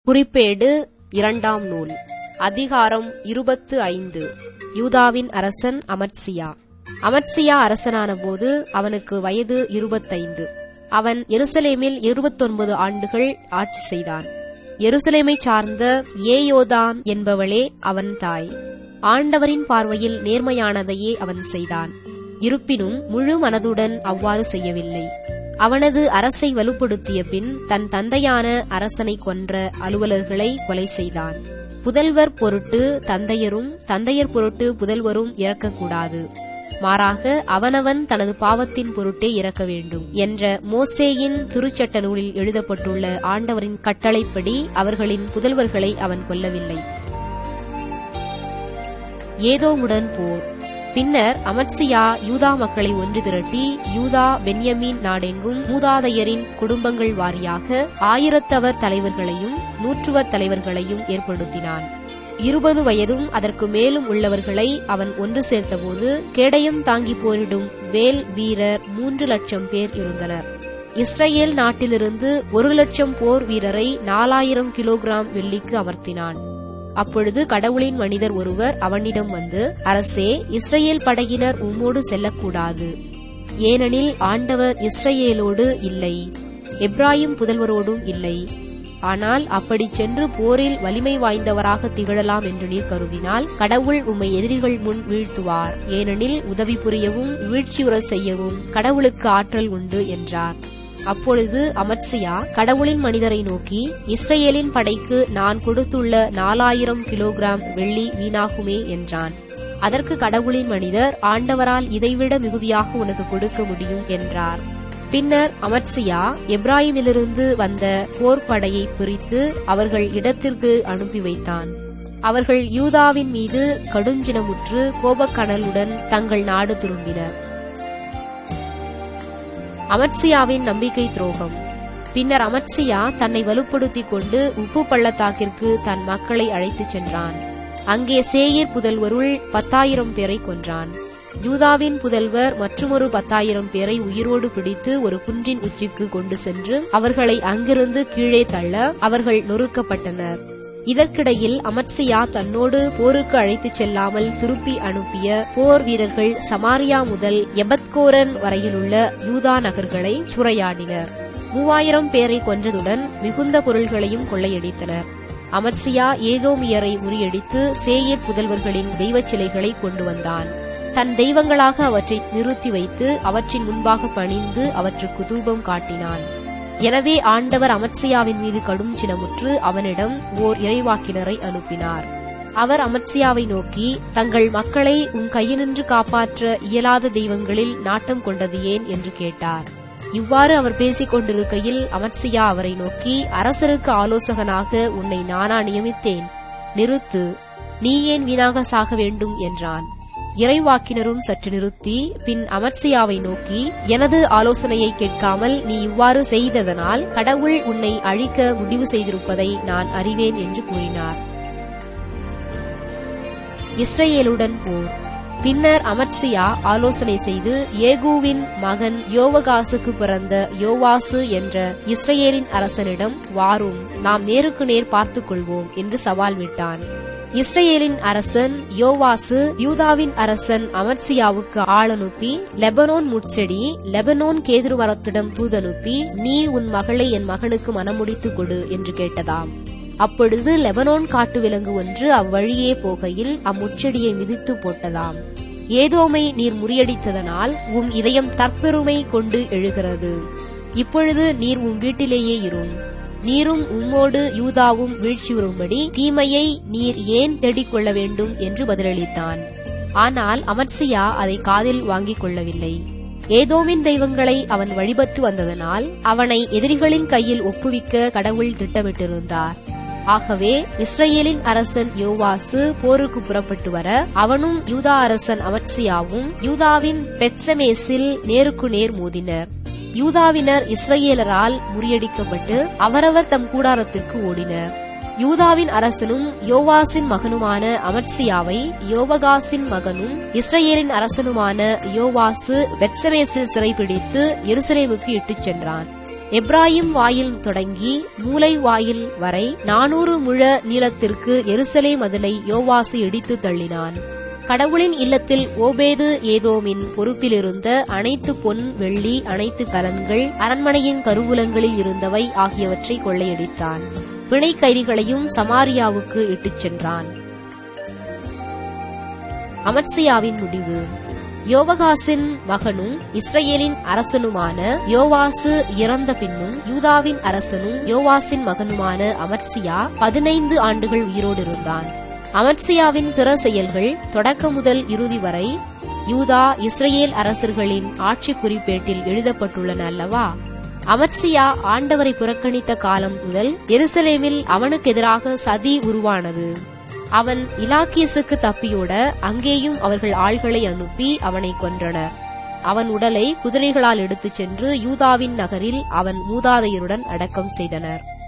குறிப்பேடு இரண்டாம் நூல் அதிகாரம் இருபத்து ஐந்து யூதாவின் அரசன் அமத்சியா அமத்சியா அரசனானபோது அவனுக்கு வயது இருபத்தைந்து அவன் எருசலேமில் இருபத்தொன்பது ஆண்டுகள் ஆட்சி செய்தான் எருசலேமைச் சார்ந்த ஏயோதான் என்பவளே அவன் தாய் ஆண்டவரின் பார்வையில் நேர்மையானதையே அவன் செய்தான் இருப்பினும் முழு மனதுடன் அவ்வாறு செய்யவில்லை அவனது அரசை வலுப்படுத்திய பின் தன் தந்தையான அரசனை கொன்ற அலுவலர்களை கொலை செய்தான் புதல்வர் பொருட்டு தந்தையரும் தந்தையர் பொருட்டு புதல்வரும் இறக்கக்கூடாது மாறாக அவனவன் தனது பாவத்தின் பொருட்டே இறக்க வேண்டும் என்ற மோசேயின் திருச்சட்ட நூலில் எழுதப்பட்டுள்ள ஆண்டவரின் கட்டளைப்படி அவர்களின் புதல்வர்களை அவன் கொல்லவில்லை ஏதோமுடன் போர் பின்னர் அமத்சியா யூதா மக்களை ஒன்று திரட்டி யூதா பென்யமீன் நாடெங்கும் மூதாதையரின் குடும்பங்கள் வாரியாக ஆயிரத்தவர் தலைவர்களையும் நூற்றுவர் தலைவர்களையும் ஏற்படுத்தினான் இருபது வயதும் அதற்கு மேலும் உள்ளவர்களை அவன் ஒன்று சேர்த்தபோது கேடயம் தாங்கி போரிடும் வேல் வீரர் மூன்று லட்சம் பேர் இருந்தனர் இஸ்ரேல் நாட்டிலிருந்து ஒரு லட்சம் போர் வீரரை நாலாயிரம் கிலோகிராம் வெள்ளிக்கு அமர்த்தினான் அப்பொழுது கடவுளின் மனிதர் ஒருவர் அவனிடம் வந்து அரசே இஸ்ரேல் படையினர் உம்மோடு செல்லக்கூடாது ஏனெனில் ஆண்டவர் இஸ்ரேலோடு இல்லை எப்ராஹிம் புதல்வரோடும் இல்லை ஆனால் அப்படி சென்று போரில் வலிமை வாய்ந்தவராக திகழலாம் என்று நீர் கருதினால் கடவுள் உம்மை எதிரிகள் முன் வீழ்த்துவார் ஏனெனில் உதவி புரியவும் வீழ்ச்சியுற செய்யவும் கடவுளுக்கு ஆற்றல் உண்டு என்றார் அப்பொழுது அமத்சியா கடவுளின் மனிதரை நோக்கி இஸ்ரேலின் படைக்கு நான் கொடுத்துள்ள நாலாயிரம் கிலோகிராம் வெள்ளி வீணாகுமே என்றான் அதற்கு கடவுளின் மனிதர் ஆண்டவரால் இதைவிட மிகுதியாக உனக்கு கொடுக்க முடியும் என்றார் பின்னர் அமத்சியா எப்ராஹிமிலிருந்து வந்த போர்ப்படையை பிரித்து அவர்கள் இடத்திற்கு அனுப்பி வைத்தான் அவர்கள் யூதாவின் மீது கடுஞ்சினமுற்று கோபக்கனலுடன் தங்கள் நாடு திரும்பினர் அமத்சியாவின் நம்பிக்கை துரோகம் பின்னர் அமத்சியா தன்னை வலுப்படுத்திக் கொண்டு உப்பு பள்ளத்தாக்கிற்கு தன் மக்களை அழைத்துச் சென்றான் அங்கே சேயீர் புதல்வருள் பத்தாயிரம் பேரை கொன்றான் யூதாவின் புதல்வர் மற்றுமொரு பத்தாயிரம் பேரை உயிரோடு பிடித்து ஒரு குன்றின் உச்சிக்கு கொண்டு சென்று அவர்களை அங்கிருந்து கீழே தள்ள அவர்கள் நொறுக்கப்பட்டனர் இதற்கிடையில் அமத்சியா தன்னோடு போருக்கு அழைத்துச் செல்லாமல் திருப்பி அனுப்பிய போர் வீரர்கள் சமாரியா முதல் எபத்கோரன் வரையிலுள்ள யூதா நகர்களை சுரையாடினர் மூவாயிரம் பேரை கொன்றதுடன் மிகுந்த பொருள்களையும் கொள்ளையடித்தனர் அமத்சியா ஏதோமியரை முறியடித்து சேயர் புதல்வர்களின் தெய்வச் சிலைகளை கொண்டு வந்தான் தன் தெய்வங்களாக அவற்றை நிறுத்தி வைத்து அவற்றின் முன்பாக பணிந்து அவற்றுக்கு தூபம் காட்டினான் எனவே ஆண்டவர் அமத்சியாவின் மீது கடும் சினமுற்று அவனிடம் ஓர் இறைவாக்கினரை அனுப்பினார் அவர் அமத்சியாவை நோக்கி தங்கள் மக்களை உன் கையினின்று காப்பாற்ற இயலாத தெய்வங்களில் நாட்டம் கொண்டது ஏன் என்று கேட்டார் இவ்வாறு அவர் பேசிக் கொண்டிருக்கையில் அமத்சியா அவரை நோக்கி அரசருக்கு ஆலோசகனாக உன்னை நானா நியமித்தேன் நிறுத்து நீ ஏன் வீணாக சாக வேண்டும் என்றான் இறைவாக்கினரும் சற்று நிறுத்தி பின் அமத்சியாவை நோக்கி எனது ஆலோசனையை கேட்காமல் நீ இவ்வாறு செய்ததனால் கடவுள் உன்னை அழிக்க முடிவு செய்திருப்பதை நான் அறிவேன் என்று கூறினார் இஸ்ரேலுடன் போர் பின்னர் அமத்சியா ஆலோசனை செய்து ஏகூவின் மகன் யோவகாசுக்கு பிறந்த யோவாசு என்ற இஸ்ரேலின் அரசனிடம் வாரும் நாம் நேருக்கு நேர் பார்த்துக் கொள்வோம் என்று சவால் விட்டான் இஸ்ரேலின் அரசன் யோவாசு யூதாவின் அரசன் அமத்சியாவுக்கு ஆள் அனுப்பி லெபனோன் முட்செடி லெபனோன் கேதுரு மரத்திடம் தூதனுப்பி நீ உன் மகளை என் மகனுக்கு மனமுடித்துக் கொடு என்று கேட்டதாம் அப்பொழுது லெபனோன் காட்டு விலங்கு ஒன்று அவ்வழியே போகையில் அம்முச்செடியை மிதித்து போட்டதாம் ஏதோமை நீர் முறியடித்ததனால் உம் இதயம் தற்பெருமை கொண்டு எழுகிறது இப்பொழுது நீர் உம் வீட்டிலேயே இரும் நீரும் உம்மோடு யூதாவும் வீழ்ச்சியுறும்படி தீமையை நீர் ஏன் தேடிக் கொள்ள வேண்டும் என்று பதிலளித்தான் ஆனால் அமத்சியா அதை காதில் வாங்கிக் கொள்ளவில்லை ஏதோமின் தெய்வங்களை அவன் வழிபட்டு வந்ததனால் அவனை எதிரிகளின் கையில் ஒப்புவிக்க கடவுள் திட்டமிட்டிருந்தார் ஆகவே இஸ்ரேலின் அரசன் யோவாசு போருக்கு புறப்பட்டு வர அவனும் யூதா அரசன் அமத்சியாவும் யூதாவின் பெட்சமேஸில் நேருக்கு நேர் மோதினர் யூதாவினர் இஸ்ரேலரால் முறியடிக்கப்பட்டு அவரவர் தம் கூடாரத்திற்கு ஓடினர் யூதாவின் அரசனும் யோவாசின் மகனுமான அமத்சியாவை யோவகாசின் மகனும் இஸ்ரேலின் அரசனுமான யோவாசு பெட்சமேஸில் சிறைபிடித்து எருசலேமுக்கு இட்டுச் சென்றான் எப்ராயிம் வாயில் தொடங்கி மூலை வாயில் வரை நானூறு முழ நீளத்திற்கு எருசலே மதிலை யோவாசு இடித்து தள்ளினான் கடவுளின் இல்லத்தில் ஓபேது ஏதோமின் பொறுப்பிலிருந்த அனைத்து பொன் வெள்ளி அனைத்து கலன்கள் அரண்மனையின் கருவூலங்களில் இருந்தவை ஆகியவற்றை கொள்ளையடித்தான் பிணை கைதிகளையும் சமாரியாவுக்கு இட்டுச் சென்றான் அமத்சியாவின் முடிவு யோவகாசின் மகனும் இஸ்ரேலின் அரசனுமான யோவாசு இறந்த பின்னும் யூதாவின் அரசனும் யோவாசின் மகனுமான அமத்சியா பதினைந்து ஆண்டுகள் உயிரோடு இருந்தான் அமத்சியாவின் பிற செயல்கள் தொடக்க முதல் இறுதி வரை யூதா இஸ்ரேல் அரசர்களின் ஆட்சி குறிப்பேட்டில் எழுதப்பட்டுள்ளன அல்லவா அமத்சியா ஆண்டவரை புறக்கணித்த காலம் முதல் எருசலேமில் அவனுக்கு எதிராக சதி உருவானது அவன் இலாக்கியசுக்கு தப்பியோட அங்கேயும் அவர்கள் ஆள்களை அனுப்பி அவனை கொன்றனர் அவன் உடலை குதிரைகளால் எடுத்துச் சென்று யூதாவின் நகரில் அவன் மூதாதையருடன் அடக்கம் செய்தனர்